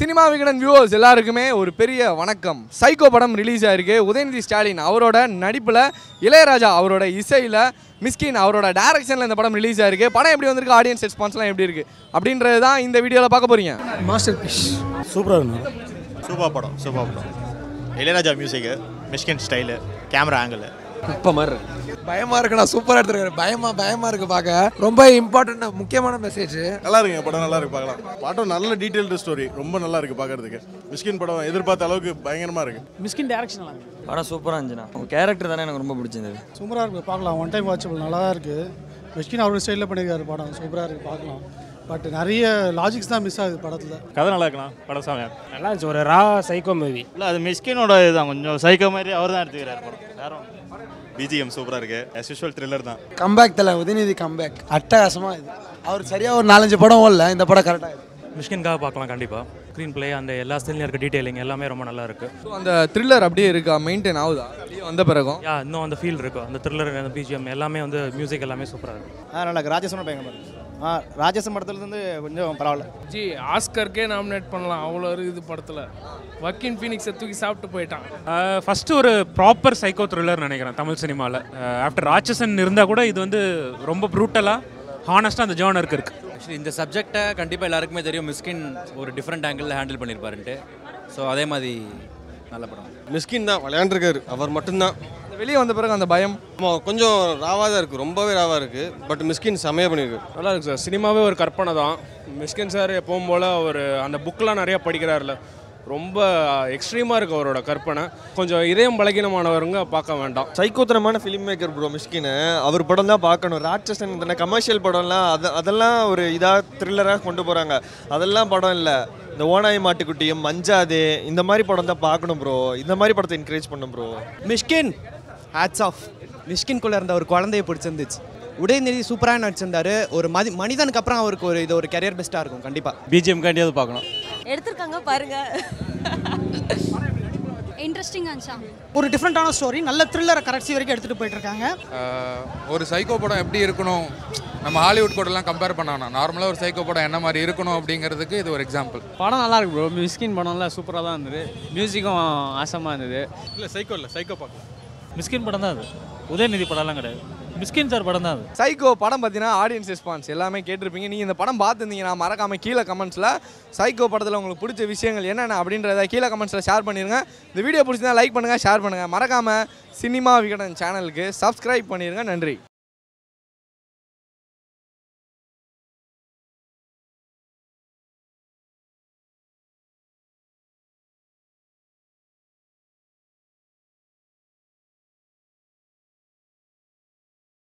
cinema Vikatan viewers எல்லாருக்குமே ஒரு பெரிய வணக்கம் சைக்கோ படம் ரிலீஸ் ஆயிருக்கு உதயநிதி ஸ்டாலின் அவரோட நடிப்பில் இளையராஜா அவரோட இசையில் மிஸ்கின் அவரோட டைரக்ஷனில் இந்த படம் ரிலீஸ் ஆயிருக்கு படம் எப்படி வந்திருக்கு ஆடியன்ஸ் ரெஸ்பான்ஸ்லாம் எப்படி இருக்கு அப்படின்றது தான் இந்த வீடியோவில் பார்க்க போறீங்க மாஸ்டர் பீஸ் சூப்பராக இருக்கும் சூப்பர் படம் சூப்பர் படம் Ilaiyaraaja music Mysskin style camera angle இப்போ மாதிரி பயமா இருக்குண்ணா சூப்பரா எடுத்துருக்காரு பயமா பயமா இருக்கு பார்க்க ரொம்ப இம்பார்ட்டன்ட் முக்கியமான மெசேஜ் நல்லா இருக்குங்க படம் நல்லா இருக்கு பார்க்கலாம் படம் நல்ல டீட்டெயில்டு ஸ்டோரி ரொம்ப நல்லா இருக்கு பார்க்கறதுக்கு மிஸ்கின் படம் எதிர்பார்த்த அளவுக்கு பயங்கரமா இருக்கு மிஸ்கின் டேரக்ஷன் நல்லா இருக்கு படம் சூப்பராக இருந்துச்சுண்ணா உங்கள் கேரக்டர் தானே எனக்கு ரொம்ப பிடிச்சிருந்தது சூப்பராக இருக்குது பார்க்கலாம் ஒன் டைம் வாட்சபிள் நல்லா தான் இருக்குது மிஷ்கின் அவர் ஸ்டைலில் பண்ணியிருக்காரு படம் சூப்பராக இருக்குது பார்க்கலாம் பட் நிறைய லாஜிக்ஸ் தான் மிஸ் ஆகுது படத்தில் கதை நல்லா இருக்கலாம் படம் சாமியா நல்லா இருந்துச்சு ஒரு ரா சைக்கோ மூவி இல்லை அது மிஷ்கினோட இதுதான் கொஞ்சம் சைக்கோ மாதிரி அவர் தான் எடுத்துக்கிறார் படம் வேற பிஜிஎம் சூப்பராக இருக்கு as usual த்ரில்லர் தான் கம்பேக் தல உதயநிதி கம்பேக் அட்டகாசமா இது அவர் சரியா ஒரு நாலஞ்சு படம் ஓடல இந்த படம் கரெக்டா மிஷ்கின்காக பார்க்கலாம் கண்டிப்பாக ஸ்க்ரீன் ப்ளே அந்த எல்லா ஸ்டைலையும் இருக்க டீடைலிங் எல்லாமே ரொம்ப நல்லா இருக்கு ஸோ அந்த த்ரில்லர் அப்படியே இருக்கா மெயின்டைன் ஆகுதா வெளியே வந்த பிறகும் யா இன்னும் அந்த ஃபீல் இருக்கும் அந்த த்ரில்லர் அந்த பிஜிஎம் எல்லாமே வந்து மியூசிக் எல்லாமே சூப்பராக இருக்கு ஆ நல்லா இருக்கு ராஜேஷனும் பயங்கரமாக இருக்கு ஆ ராஜேஷன் படத்துலேருந்து கொஞ்சம் பரவாயில்ல ஜி ஆஸ்கருக்கே நாமினேட் பண்ணலாம் அவ்வளோ இருக்குது படத்தில் வக்கீன் ஃபீனிக்ஸை தூக்கி சாப்பிட்டு போயிட்டான் ஃபர்ஸ்ட் ஒரு ப்ராப்பர் சைக்கோ த்ரில்லர் நினைக்கிறேன் தமிழ் சினிமாவில் ஆஃப்டர் ராட்சசன் இருந்தால் கூட இது வந்து ரொம்ப ப்ரூட்டலாக ஹானஸ்ட்டாக அந்த ஜேர்னருக்கு இருக்கு ஆக்சுவலி இந்த சப்ஜெக்டை கண்டிப்பாக எல்லாருக்குமே தெரியும் மிஸ்கின் ஒரு டிஃப்ரெண்ட் ஆங்கிளில் ஹேண்டில் பண்ணியிருப்பாருன்ட்டு ஸோ அதே மாதிரி நல்ல படம் மிஸ்கின் தான் விளையாண்டுருக்காரு அவர் மட்டும்தான் அந்த வெளியே வந்த பிறகு அந்த பயம் ஆமாம் கொஞ்சம் ராவாக தான் இருக்குது ரொம்பவே ராவாக இருக்குது பட் மிஸ்கின் செமையாக பண்ணியிருக்கு நல்லா இருக்கு சார் சினிமாவே ஒரு கற்பனை தான் மிஸ்கின் சார் எப்பவும் போல் அவர் அந்த புக்கெலாம் நிறையா படிக்கிறார்ல ரொம்ப எக்ஸ்ட்ரீமாக இருக்கு அவரோட கற்பனை கொஞ்சம் இதயம் பலகீனமானவருங்க பார்க்க வேண்டாம் சைக்கோத்தனமான ஃபிலிம் மேக்கர் ப்ரோ மிஸ்கின் அவர் படம் தான் பார்க்கணும் ராட்சசன் இந்த கமர்ஷியல் படம்லாம் அது அதெல்லாம் ஒரு இதாக த்ரில்லராக கொண்டு போகிறாங்க அதெல்லாம் படம் இல்லை இந்த ஓனாய் மாட்டுக்குட்டியும் மஞ்சாதே இந்த மாதிரி படம் தான் பார்க்கணும் ப்ரோ இந்த மாதிரி படத்தை என்கரேஜ் பண்ணும் ப்ரோ மிஷ்கின் ஹேட்ஸ் ஆஃப் மிஷ்கின்குள்ளே இருந்த ஒரு குழந்தைய பிடிச்சிருந்துச்சு உதயநிதி சூப்பராக நடிச்சிருந்தாரு ஒரு மதி மனிதனுக்கு அப்புறம் அவருக்கு ஒரு இது ஒரு கரியர் பெஸ்ட்டாக இருக்கும் கண்டிப்பாக பிஜிஎம் காண்டியாவது பார்க்கணும் எடுத்திருக்காங்க பாருங்க இன்ட்ரெஸ்டிங்காக இருந்துச்சா ஒரு டிஃப்ரெண்டான ஸ்டோரி நல்ல த்ரில்லரை கடைசி வரைக்கும் எடுத்துகிட்டு போயிட்டு இருக்காங்க ஒரு சைக்கோ படம் எப்படி இருக்கணும் நம்ம ஹாலிவுட் கூடலாம் கம்பேர் பண்ணானா நார்மலாக ஒரு சைக்கோ படம் என்ன மாதிரி இருக்கணும் அப்படிங்கிறதுக்கு இது ஒரு எக்ஸாம்பிள் படம் நல்லா இருக்கு ப்ரோ மிஸ்கின் படம்லாம் சூப்பராக தான் இருந்தது மியூசிக்கும் ஆசமாக இருந்தது இல்லை சைக்கோ இல்லை சைக்கோ பார்க்கலாம் மிஸ்கின் படம் தான் அது உதயநிதி படம்லாம் கிடையாது மிஸ்கின் சார் படம் தான் அது சைக்கோ படம் பார்த்தீங்கன்னா ஆடியன்ஸ் ரெஸ்பான்ஸ் எல்லாமே கேட்டிருப்பீங்க நீங்கள் இந்த படம் பார்த்துருந்தீங்கன்னா மறக்காம கீழே கமெண்ட்ஸில் சைக்கோ படத்தில் உங்களுக்கு பிடிச்ச விஷயங்கள் என்னென்ன அப்படின்றத கீழே கமெண்ட்ஸில் ஷேர் பண்ணிடுங்க இந்த வீடியோ பிடிச்சிருந்தா லைக் பண்ணுங்கள் ஷேர் பண்ணுங்கள் மறக்காமல் சினிமா விகடன் சேனலுக்கு சப்ஸ்கிரைப் பண்ணிடுங்க நன்றி